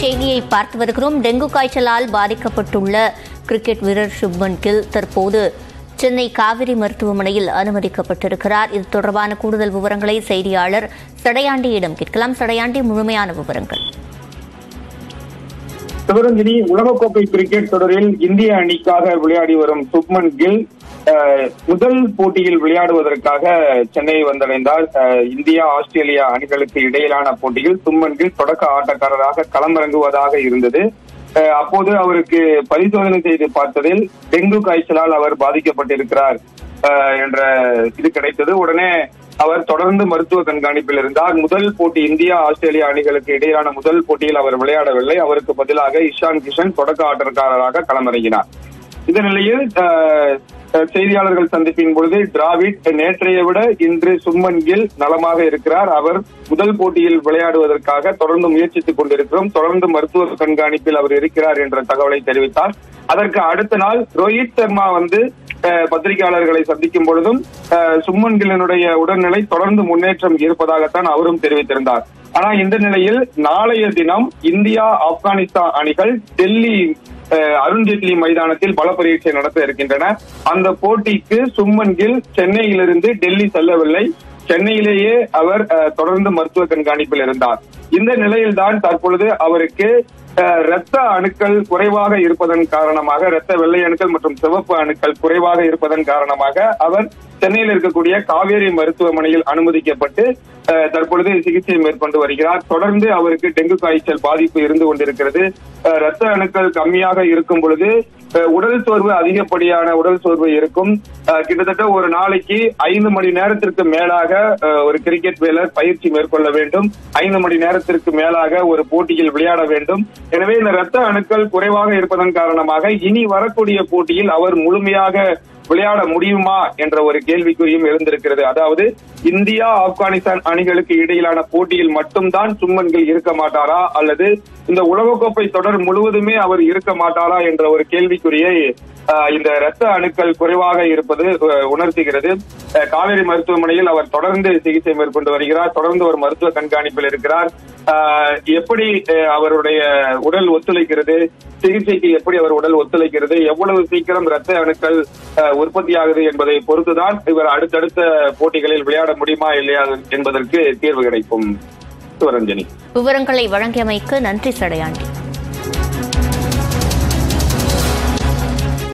செய்தியை பார்த்து வருகிறோம் டெங்கு காய்ச்சலால் பாதிக்கப்பட்டுள்ள கிரிக்கெட் வீரர் சுப்மன் கில் தற்போது சென்னை காவிரி மருத்துவமனையில் அனுமதிக்கப்பட்டிருக்கிறார் இது தொடர்பான கூடுதல் விவரங்களை செய்தியாளர் சடையாண்டியிடம் கேட்கலாம் சடையாண்டி முழுமையான விவரங்கள் சிவரஞ்சனி உலகக்கோப்பை கிரிக்கெட் தொடரில் இந்திய அணிக்காக விளையாடி வரும் சுப்மன் கில் அஹ், முதல் போட்டியில் விளையாடுவதற்காக சென்னை வந்தடைந்தார் அஹ், இந்தியா ஆஸ்திரேலியா அணிகளுக்கு இடையிலான போட்டியில் சுப்மன் கில் தொடக்க ஆட்டக்காரராக களமிறங்குவதாக இருந்தது அஹ், அப்போது அவருக்கு பரிசோதனை செய்து பார்த்ததில் டெங்கு காய்ச்சலால் அவர் பாதிக்கப்பட்டிருக்கிறார் அஹ், என்ற இது கிடைத்தது உடனே அவர் தொடர்ந்து மருத்துவ கண்காணிப்பில் இருந்தார் முதல் போட்டி இந்தியா ஆஸ்திரேலியா அணிகளுக்கு இடையிலான முதல் போட்டியில் அவர் விளையாடவில்லை அவருக்கு பதிலாக இஷான் கிஷன் தொடக்க ஆட்டக்காரராக களமிறங்கினார் இந்த நிலையில் அஹ், அஹ், செய்தியாளர்கள் சந்திப்பின் பொழுது டிராவிட் நேற்றைய விட இன்று சும்மன் கில் நலமாக இருக்கிறார் அவர் முதல் போட்டியில் விளையாடுவதற்காக தொடர்ந்து முயற்சித்துக் கொண்டிருக்கிறோம் தொடர்ந்து மருத்துவ கண்காணிப்பில் அவர் இருக்கிறார் என்ற தகவலை தெரிவித்தார் அதற்கு அடுத்த நாள் ரோஹித் சர்மா வந்து அஹ், பத்திரிகையாளர்களை சந்திக்கும் பொழுதும் அஹ், சும்மன் கில்லனுடைய உடல்நிலை தொடர்ந்து முன்னேற்றம் இருப்பதாகத்தான் அவரும் தெரிவித்திருந்தார் ஆனா இந்த நிலையில் நாளைய தினம் இந்தியா ஆப்கானிஸ்தான் அணிகள் டெல்லி அஹ், அருண்ஜேட்லி மைதானத்தில் பல பரீட்சை நடத்த இருக்கின்றன அந்த போட்டிக்கு சும்மன் கில் சென்னையிலிருந்து டெல்லி செல்லவில்லை சென்னையிலேயே அவர் அஹ், தொடர்ந்து மருத்துவ கண்காணிப்பில் இருந்தார் இந்த நிலையில்தான் தற்பொழுது அவருக்கு அஹ், இரத்த அணுக்கள் குறைவாக இருப்பதன் காரணமாக இரத்த வெள்ளை அணுக்கள் மற்றும் சிவப்பு அணுக்கள் குறைவாக இருப்பதன் காரணமாக அவர் சென்னையில் இருக்கக்கூடிய காவேரி மருத்துவமனையில் அனுமதிக்கப்பட்டு அஹ், தற்பொழுது சிகிச்சை மேற்கொண்டு வருகிறார் தொடர்ந்து அவருக்கு டெங்கு காய்ச்சல் பாதிப்பு இருந்து கொண்டிருக்கிறது அஹ், இரத்த அணுக்கள் கம்மியாக இருக்கும் பொழுது அஹ், உடல் சோர்வு அதிகப்படியான உடல் சோர்வு இருக்கும் அஹ், கிட்டத்தட்ட ஒரு நாளைக்கு ஐந்து மணி நேரத்திற்கு மேலாக அஹ், ஒரு கிரிக்கெட் வீரர் பயிற்சி மேற்கொள்ள வேண்டும் ஐந்து மணி நேரத்திற்கு மேலாக ஒரு போட்டியில் விளையாட வேண்டும் எனவே இந்த இரத்த அணுக்கள் குறைவாக இருப்பதன் காரணமாக இனி வரக்கூடிய போட்டியில் அவர் முழுமையாக விளையாட முடியுமா என்ற ஒரு கேள்விக்குறியும் எழுந்திருக்கிறது அதாவது இந்தியா ஆப்கானிஸ்தான் அணிகளுக்கு இடையிலான போட்டியில் மட்டும்தான் சும்மன்கள் இருக்க மாட்டாரா அல்லது இந்த உலகக்கோப்பை தொடர் முழுவதுமே அவர் இருக்க மாட்டாரா என்ற ஒரு கேள்விக்குறியை ஆஹ், இந்த இரத்த அணுக்கள் குறைவாக இருப்பது அஹ், உணர்த்துகிறது அஹ், காவேரி மருத்துவமனையில் அவர் தொடர்ந்து சிகிச்சை மேற்கொண்டு வருகிறார் தொடர்ந்து ஒரு மருத்துவ கண்காணிப்பில் இருக்கிறார் ஆஹ், எப்படி அஹ், அவருடைய உடல் ஒத்துழைக்கிறது சிகிச்சைக்கு எப்படி அவர் உடல் ஒத்துழைக்கிறது எவ்வளவு சீக்கிரம் இரத்த அணுக்கள் அஹ், உற்பத்தியாகுது என்பதை பொறுத்துதான் இவர் அடுத்தடுத்த போட்டிகளில் விளையாட முடியுமா இல்லையா என்பதற்கு தீர்வு கிடைக்கும் சிவரஞ்சனி விவரங்களை வழங்கியமைக்கு நன்றி சடையாண்டி